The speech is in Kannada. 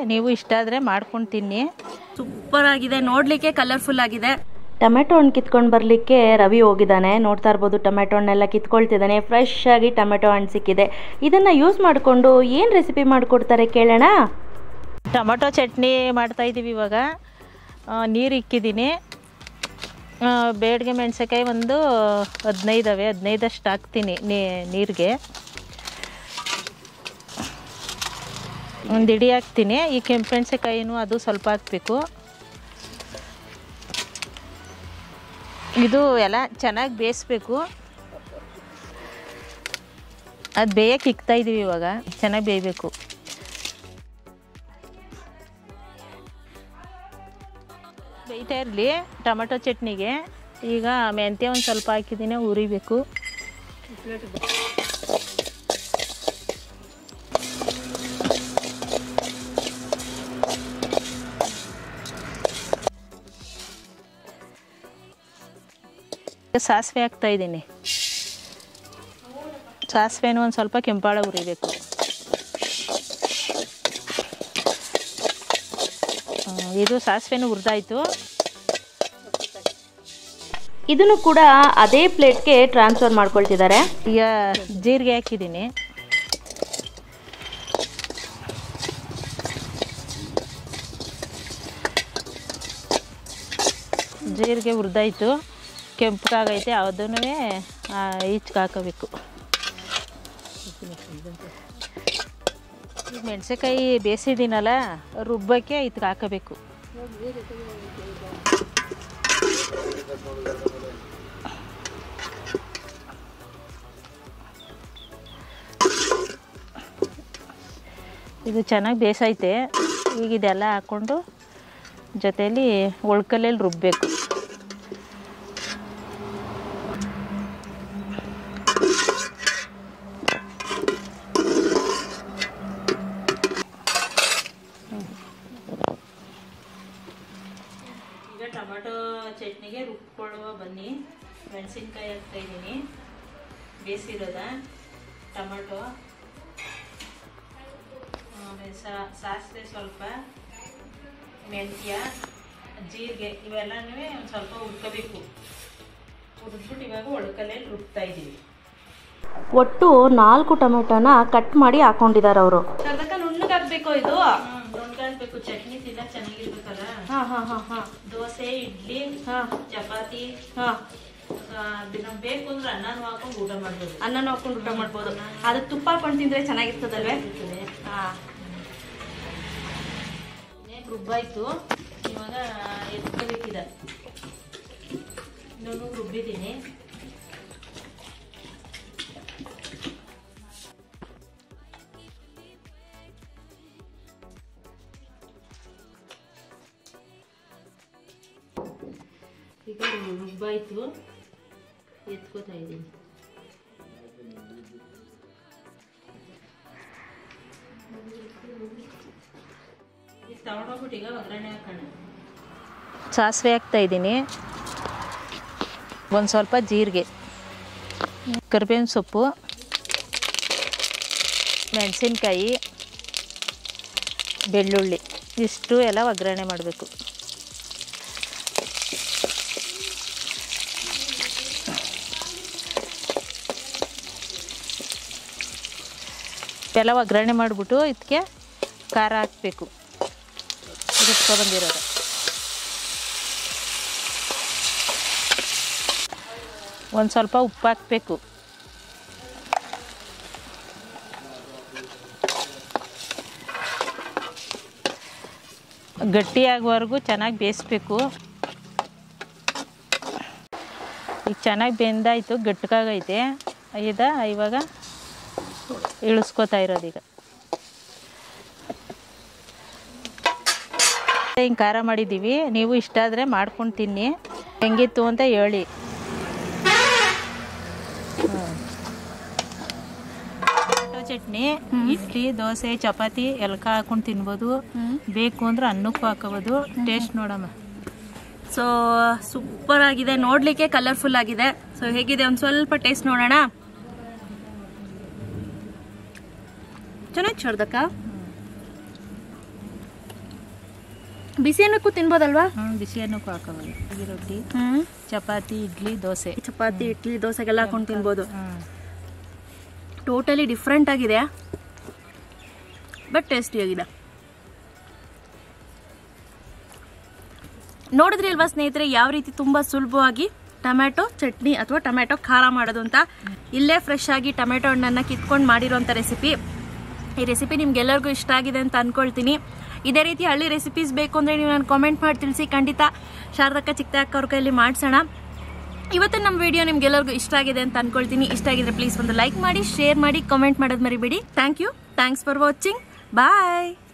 ನೀವು ಇಷ್ಟ ಆದರೆ ಮಾಡ್ಕೊಂಡು ತಿನ್ನಿ ಸೂಪರ್ ಆಗಿದೆ ನೋಡ್ಲಿಕ್ಕೆ ಕಲರ್ಫುಲ್ ಆಗಿದೆ ಟೊಮೆಟೊ ಹಣ್ಣು ಕಿತ್ಕೊಂಡು ಬರಲಿಕ್ಕೆ ರವಿ ಹೋಗಿದ್ದಾನೆ ನೋಡ್ತಾ ಇರ್ಬೋದು ಟೊಮೆಟೊ ಹಣ್ಣೆಲ್ಲ ಕಿತ್ಕೊಳ್ತಿದ್ದಾನೆ ಫ್ರೆಶ್ ಆಗಿ ಟೊಮೆಟೊ ಹಣ್ಣು ಸಿಕ್ಕಿದೆ ಇದನ್ನು ಯೂಸ್ ಮಾಡಿಕೊಂಡು ಏನು ರೆಸಿಪಿ ಮಾಡಿಕೊಡ್ತಾರೆ ಕೇಳೋಣ ಟೊಮೊಟೊ ಚಟ್ನಿ ಮಾಡ್ತಾ ಇದ್ದೀವಿ ಇವಾಗ ನೀರು ಇಕ್ಕಿದ್ದೀನಿ ಆ, ಬೇಡಿಗೆ ಮೆಣಸಿನ್ಕಾಯಿ ಒಂದು ಹದಿನೈದವೆ ಹದಿನೈದಷ್ಟು ಹಾಕ್ತೀನಿ ನೀರಿಗೆ ಒಂದು ಇಡಿ ಹಾಕ್ತೀನಿ ಈ ಕೆಂಪು ಮೆಣಸಿನ್ಕಾಯಿನೂ ಅದು ಸ್ವಲ್ಪ ಹಾಕಬೇಕು ಇದು ಎಲ್ಲ ಚೆನ್ನಾಗಿ ಬೇಯಿಸ್ಬೇಕು ಅದು ಬೇಯಕ್ಕೆ ಇಕ್ತಾ ಇದ್ದೀವಿ ಇವಾಗ ಚೆನ್ನಾಗಿ ಬೇಯಬೇಕು ಬೇಯ್ತಾ ಇರಲಿ ಟೊಮೆಟೊ ಚಟ್ನಿಗೆ ಈಗ ಮೆಂತ್ಯ ಒಂದು ಸ್ವಲ್ಪ ಹಾಕಿದ್ದೀನಿ ಉರಿಬೇಕು ಸಾಸಿವೆ ಹಾಕ್ತಾ ಇದ್ದೀನಿ ಸಾಸಿವೆನೂ ಒಂದು ಸ್ವಲ್ಪ ಕೆಂಪಾಳ ಉರಿಬೇಕು ಹ್ಮ್, ಇದು ಸಾಸಿವೆನೂ ಹುರಿದಾಯ್ತು ಇದನ್ನು ಕೂಡ ಅದೇ ಪ್ಲೇಟ್ಗೆ ಟ್ರಾನ್ಸ್ಫರ್ ಮಾಡ್ಕೊಳ್ತಿದ್ದಾರೆ ಈಗ ಜೀರಿಗೆ ಹಾಕಿದ್ದೀನಿ ಜೀರಿಗೆ ಹುರಿದಾಯ್ತು ಕೆಂಪಗಾಗೈತೆ ಅದನ್ನು ಈಚೆಗೆ ಹಾಕೋಬೇಕು ಈ ಮೆಣಸಿನ್ಕಾಯಿ ಬೇಯಿಸಿದ್ದೀನಲ್ಲ ರುಬ್ಬಕ್ಕೆ ಇದಕ್ಕೆ ಹಾಕಬೇಕು ಇದು ಚೆನ್ನಾಗಿ ಬೇಸೈತೆ ಈಗ ಇದೆಲ್ಲ ಹಾಕ್ಕೊಂಡು ಜೊತೆಯಲ್ಲಿ ಒಳ್ಕಲ್ಲಲ್ಲಿ ರುಬ್ಬಬೇಕು ಈಗ ಟೊಮೆಟೊ ಚಟ್ನಿಗೆ ರುಬ್ಕೊಳ್ಳುವ ಬನ್ನಿ ಮೆಣಸಿನ್ಕಾಯಿ ಹಾಕ್ತಾ ಇದ್ದೀನಿ ಬೇಯಿಸಿರೋದ ಟೊಮೆಟೊ ಆಮೇಲೆ ಸಾಸಿವೆ ಸ್ವಲ್ಪ ಮೆಂತ್ಯ ಜೀರಿಗೆ ಇವೆಲ್ಲನೂ ಒಂದು ಸ್ವಲ್ಪ ಹುರ್ಕೋಬೇಕು ಹುರಿದ್ಬಿಟ್ಟು ಇವಾಗ ಒಳಕಲ್ಲಲ್ಲಿ ರುಬ್ತಾ ಇದ್ದೀವಿ ಒಟ್ಟು ನಾಲ್ಕು ಟೊಮೆಟೊನ ಕಟ್ ಮಾಡಿ ಹಾಕೊಂಡಿದ್ದಾರೆ ಅವರು ಕರ್ದಕ್ಕ ನುಣ್ಣಗಾಗ್ಬೇಕು ಇದು ನೋಡ್ಕೊಳ್ಬೇಕು ಚಟ್ನಿ ತಿನ್ನಕ್ಕೆ ಚೆನ್ನಾಗಿರ್ಬೇಕಲ್ಲ ಹಾ ಹಾ ಹಾ ಹಾ ದೋಸೆ ಇಡ್ಲಿ ಹಾ ಚಪಾತಿ ಹಾ ಆ, ನಮ್ಗೆ ಬೇಕು ಅಂದ್ರೆ ಅನ್ನನೂ ಹಾಕೊಂಡು ಊಟ ಮಾಡ್ಬೋದು ಅನ್ನನೂ ಹಾಕೊಂಡು ಊಟ ಮಾಡ್ಬೋದು ಅದು ತುಪ್ಪ ಹಾಕೊಂಡು ತಿಂದ್ರೆ ಚೆನ್ನಾಗಿರ್ತದಲ್ವೇ ಇರ್ತದೆ. ಹಾ ಇನ್ನೇನು ರುಬ್ಬಾಯ್ತು ಇವಾಗ ಎತ್ಕೋಬೇಕಿದೆ ಇನ್ನೊಂದು ರುಬ್ಬಿದ್ದೀನಿ ಈಗ ರುಬ್ಬಾಯ್ತು ಎತ್ಕೋತಾ ಇದ್ದೀನಿ ಇದು ತಗೊಂಡೋಗ್ಬಿಟ್ಟು ಈಗ ಒಗ್ಗರಣೆ ಹಾಕೋಣ ಸಾಸಿವೆ ಹಾಕ್ತಾ ಇದ್ದೀನಿ ಒಂದು ಸ್ವಲ್ಪ ಜೀರಿಗೆ ಕರಿಬೇವಿನ ಸೊಪ್ಪು ಮೆಣಸಿನ್ಕಾಯಿ ಬೆಳ್ಳುಳ್ಳಿ ಇಷ್ಟು ಎಲ್ಲ ಒಗ್ಗರಣೆ ಮಾಡಬೇಕು ಎಲ್ಲ ಒಗ್ಗರಣೆ ಮಾಡಿಬಿಟ್ಟು ಇದಕ್ಕೆ ಖಾರ ಹಾಕಬೇಕು ಬಂದಿರೋದು ಒಂದು ಸ್ವಲ್ಪ ಉಪ್ಪು ಹಾಕಬೇಕು ಗಟ್ಟಿಯಾಗುವವರೆಗೂ ಚೆನ್ನಾಗಿ ಬೇಯಿಸ್ಬೇಕು ಈಗ ಚೆನ್ನಾಗಿ ಬೆಂದಾಯಿತು ಗಟ್ಟಿಗಾಗೈತೆ ಇದ ಇವಾಗ ಇಳಿಸ್ಕೊತಾ ಇರೋದೀಗ ಹಿಂಗೆ ಖಾರ ಮಾಡಿದ್ದೀವಿ ನೀವು ಇಷ್ಟ ಆದರೆ ಮಾಡ್ಕೊಂಡು ತಿನ್ನಿ ಹೆಂಗಿತ್ತು ಅಂತ ಹೇಳಿ ಟೊಮೆಟೊ ಚಟ್ನಿ ಇಡ್ಲಿ ದೋಸೆ ಚಪಾತಿ ಎಲ್ಕ ಹಾಕೊಂಡು ತಿನ್ಬೋದು ಬೇಕು ಅಂದ್ರೆ ಅನ್ನಕ್ಕೂ ಹಾಕೋಬೋದು ಟೇಸ್ಟ್ ನೋಡಮ್ಮ ಸೊ ಸೂಪರ್ ಆಗಿದೆ ನೋಡ್ಲಿಕ್ಕೆ ಕಲರ್ಫುಲ್ ಆಗಿದೆ ಸೊ ಹೇಗಿದೆ ಒಂದು ಸ್ವಲ್ಪ ಟೇಸ್ಟ್ ನೋಡೋಣ ಚೆನ್ನಾಗಿ ಚಡ್ದಕ್ಕ ಬಿಸಿ ಅನ್ನಕ್ಕೂ ತಿನ್ಬೋದಲ್ವಾ ಹ್ಮ್ ಬಿಸಿ ಅನ್ನಕ್ಕೂ ಹಾಕೋಬೋದು ರಾಗಿ ರೊಟ್ಟಿ ಹ್ಮ್ ಚಪಾತಿ ಇಡ್ಲಿ ದೋಸೆ ಚಪಾತಿ ಇಡ್ಲಿ ದೋಸೆಗೆಲ್ಲ ಹಾಕೊಂಡು ತಿನ್ಬೋದು ಹ್ಮ್ ಟೋಟಲಿ ಡಿಫ್ರೆಂಟ್ ಆಗಿದೆ ಬಟ್ ಟೇಸ್ಟಿಯಾಗಿದೆ ನೋಡಿದ್ರಿ ಅಲ್ವಾ ಸ್ನೇಹಿತರೆ ಯಾವ ರೀತಿ ತುಂಬ ಸುಲಭವಾಗಿ ಟೊಮ್ಯಾಟೊ ಚಟ್ನಿ ಅಥವಾ ಟೊಮ್ಯಾಟೊ ಖಾರ ಮಾಡೋದು ಅಂತ ಇಲ್ಲೇ ಫ್ರೆಶ್ ಆಗಿ ಟೊಮ್ಯಾಟೊ ಹಣ್ಣನ್ನು ಕಿತ್ಕೊಂಡು ಮಾಡಿರೋಂಥ ರೆಸಿಪಿ ಈ ರೆಸಿಪಿ ನಿಮ್ಗೆಲ್ಲರಿಗೂ ಇಷ್ಟ ಆಗಿದೆ ಅಂತ ಅನ್ಕೊಳ್ತೀನಿ ಇದೇ ರೀತಿ ಹಳ್ಳಿ ರೆಸಿಪೀಸ್ ಬೇಕು ಅಂದರೆ ನೀವು ನಾನು ಕಾಮೆಂಟ್ ಮಾಡಿ ತಿಳಿಸಿ ಖಂಡಿತ ಶಾರದಕ್ಕ ಚಿಕ್ಕ ಅಕ್ಕ ಅವ್ರ ಕೈಯಲ್ಲಿ ಮಾಡಿಸೋಣ ಇವತ್ತಿನ ನಮ್ಮ ವಿಡಿಯೋ ನಿಮ್ಗೆಲ್ಲರಿಗೂ ಇಷ್ಟ ಆಗಿದೆ ಅಂತ ಅನ್ಕೊಳ್ತೀನಿ ಇಷ್ಟ ಆಗಿದ್ರೆ ಪ್ಲೀಸ್ ಒಂದು ಲೈಕ್ ಮಾಡಿ ಶೇರ್ ಮಾಡಿ ಕಾಮೆಂಟ್ ಮಾಡೋದು ಮರಿಬೇಡಿ thank you thanks for watching bye